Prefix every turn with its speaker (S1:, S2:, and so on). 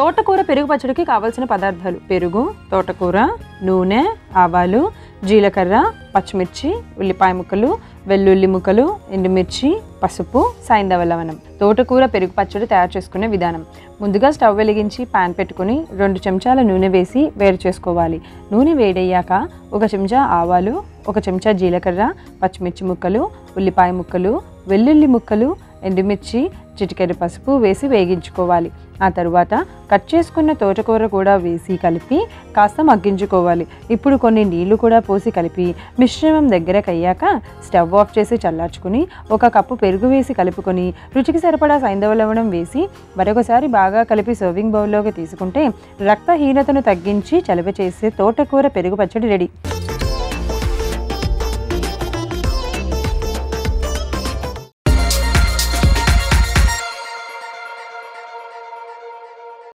S1: తోటకూర పెరుగు పచ్చడికి కావాల్సిన పదార్థాలు పెరుగు తోటకూర నూనె ఆవాలు జీలకర్ర పచ్చిమిర్చి ఉల్లిపాయ ముక్కలు వెల్లుల్లి ముక్కలు ఎండుమిర్చి పసుపు సైంధవ లవణం తోటకూర పెరుగు పచ్చడి తయారు చేసుకునే విధానం ముందుగా స్టవ్ వెలిగించి పాన్ పెట్టుకుని రెండు చెంచాల నూనె వేసి వేడి చేసుకోవాలి నూనె వేడయ్యాక ఒక చెంచా ఆవాలు ఒక చెంచా జీలకర్ర పచ్చిమిర్చి ముక్కలు ఉల్లిపాయ ముక్కలు వెల్లుల్లి ముక్కలు ఎండుమిర్చి చిటికెడు పసుపు వేసి వేగించుకోవాలి ఆ తరువాత కట్ చేసుకున్న తోటకూర కూడా వేసి కలిపి కాస్త మగ్గించుకోవాలి ఇప్పుడు కొన్ని నీళ్లు కూడా పోసి కలిపి మిశ్రమం దగ్గరకు అయ్యాక స్టవ్ ఆఫ్ చేసి చల్లార్చుకుని ఒక కప్పు పెరుగు వేసి కలుపుకొని రుచికి సరిపడా సైంధవ లవణం వేసి మరొకసారి బాగా కలిపి సర్వింగ్ బౌల్లోకి తీసుకుంటే రక్తహీనతను తగ్గించి చలవ చేసే తోటకూర పెరుగు పచ్చడి రెడీ